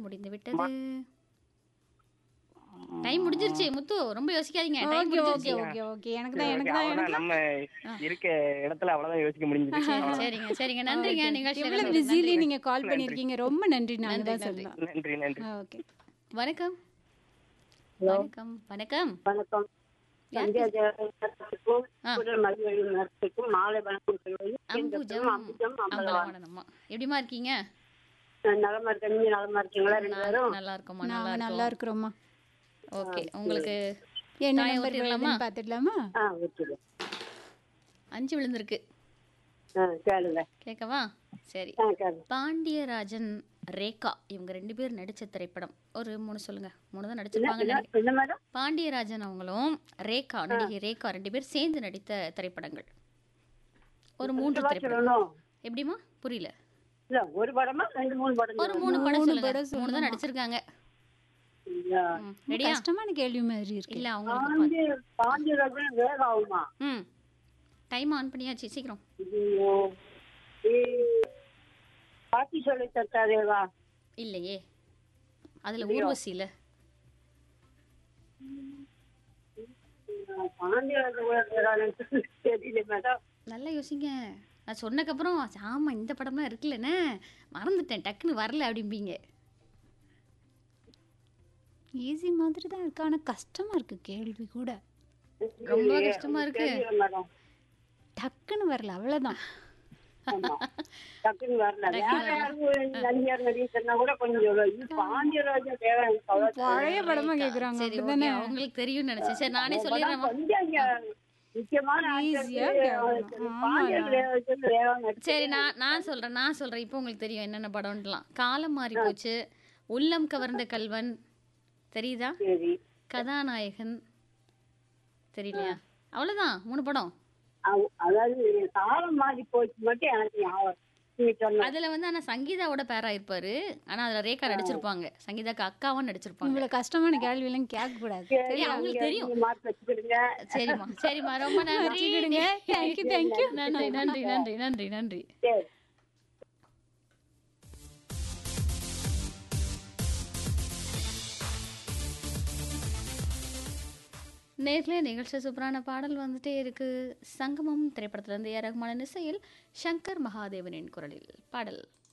முடிந்து விட்டது டைம் முடிஞ்சிருச்சு முத்து ரொம்ப யோசிக்காதீங்க டைம் ஓகே ஓகே முடிஞ்சிருச்சு ஓகே ஓகே எனக்கு தான் எனக்கு தான் அவ்வளவுதான் எனக்கு நம்ம இருக்க இடத்துல அவ்வளவுதான் யோசிக்க முடிஞ்சது சரிங்க சரிங்க நன்றிங்க நிகழ்ச்சியில எவ்வளவு கலந்து- பிஸிலி நன்றி. நீங்க கால் பண்ணிருக்கீங்க ரொம்ப நன்றி நாங்க நன்றி, தான் நன்றி. சொல்லலாம் நன்றி நன்றி ஓகே வணக்கம் வணக்கம் வணக்கம் வணக்கம் யார் சந்தியா ஜெயலலிதாவுக்கும் ஆ. குரல் மதிவழி நர்ஸுக்கும் மாலை வணக்கம் சொல்வது அம்புஜம் அம்புஜம் அம்பலவான் அம்பலவாணன் அம்மா எப்படிமா இருக்கீங்க நலமா இருக்க நீங்க நலமா இருக்கீங்களா ரெண்டு பேரும் நல்லா இருக்கோம்மா நல்லா நாங்க நல்லா இருக்கோம் இருக்கிறோம்மா ஓகே உங்களுக்கு என்ன தாயம் நம்பர் ஊத்திடலாமா? வருதுன்னு பாத்துடலாமா ஆ வச்சுடு அஞ்சு விழுந்திருக்கு ஆ கேளுங்க கேட்கவா சரி ஆ கேளுங்க பாண்டியராஜன் ரேகா இவங்க ரெண்டு பேர் நடிச்ச திரைப்படம் ஒரு மூணு சொல்லுங்க மூணு தான் நடிச்சிருப்பாங்க என்ன- என்ன மேடம் பாண்டியராஜன் அவங்களும் ரேகா நடிகை ரேகா ரெண்டு பேர் சேர்ந்து நடித்த திரைப்படங்கள் ஒரு மூன்று திரைப்படம் சொல்லணும் எப்படிமா புரியல இல்ல ஒரு படமா ரெண்டு மூணு படம் ஒரு மூணு படம் மூணு சொல்லுங்க படம் மூணு தான் நடிச்சிருக்காங்க சொல்லுங்க. ம், ரெடியா கஷ்டமான கேள்வி மாதிரி இருக்கு இல்ல அவங்களுக்கு பாண்டி பாண்டியராஜன் வேக ஆகுமா ம் டைம் ஆன் பண்ணியாச்சு சீக்கிரம் ஐயோ ஏய், பாட்டி சொல்லி தட்டாதேவா இல்லையே அதுல ஊர்வசி இல்ல பாண்டியராஜன் கூட இருக்கிறான்னு தெரியல மேடம் நல்லா யோசிங்க நான் சொன்னக்கப்புறம் ஆமா இந்த படம்லாம் இருக்குல்லண்ணே மறந்துட்டேன் டக்குன்னு வரல அப்படிம்பீங்க ஈஸி மாதிரி தான் இருக்கு ஆனா கஷ்டமா இருக்கு கேள்வி கூட ரொம்ப கஷ்டமா இருக்கு தெரியல மேடம் டக்குன்னு வரல அவ்வளவுதான் ஆமா. டக்குன்னு வரல வேற யாரும் நடிகர் நடிகை சொன்னா கூட கொஞ்சம் சொல்லுவேன். இது பாண்டியராஜன் வேற எனக்கு அவ்வளவு பழைய படமா கேக்குறாங்க சரி அப்படிதானே ஓகே அவங்களுக்கு தெரியும்னு நினைச்சேன் சரி நானே படம் சொல்லிடுறேன் கொஞ்சம் இங்க முக்கியமான ஈஸியா actors, கேட்கணும். ஆமா. பாண்டியன் ரேவதி ரேவா நடிச்ச- சரி நான் நான் சொல்றேன் நான் சொல்றேன் இப்போ உங்களுக்கு தெரியும் என்னென்ன படம்லாம் காலம் மாறி போச்சு உள்ளம் கவர்ந்த கல்வன் தெரியுதா சரி கதாநாயகன் தெரியலையா அவ்வளவுதான் மூணு படம் அவ- அதாவது காலம் மாறி போச்சு மட்டும் எனக்கு ஞாபகம் நீங்க சொன்ன அதுல வந்து ஆனா சங்கீதாவோட பேரா இருப்பாரு ஆனா அதுல ரேகா நடிச்சிருப்பாங்க சங்கீதாக்கு அக்காவும் நடிச்சிருப்பாங்க இவ்வளவு கஷ்டமான கேள்வி எல்லாம் கேட்க கூடாது சரி அவங்களுக்கு தெரியும் நீங்க மார்க் வச்சுக்கிடுங்க சரிம்மா சரிம்மா ரொம்ப நன்றி வச்சுக்கிடுங்க தேங்க்யூ தேங்க்யூ நன்றி நன்றி நன்றி நன்றி நன்றி சரி நேர்ல நிகழ்ச்சி சூப்பரான பாடல் வந்துட்டே இருக்கு சங்கமம் திரைப்படத்துல இருந்து ஏ ரகுமான இசையில் சங்கர் மகாதேவனின் குரலில் பாடல்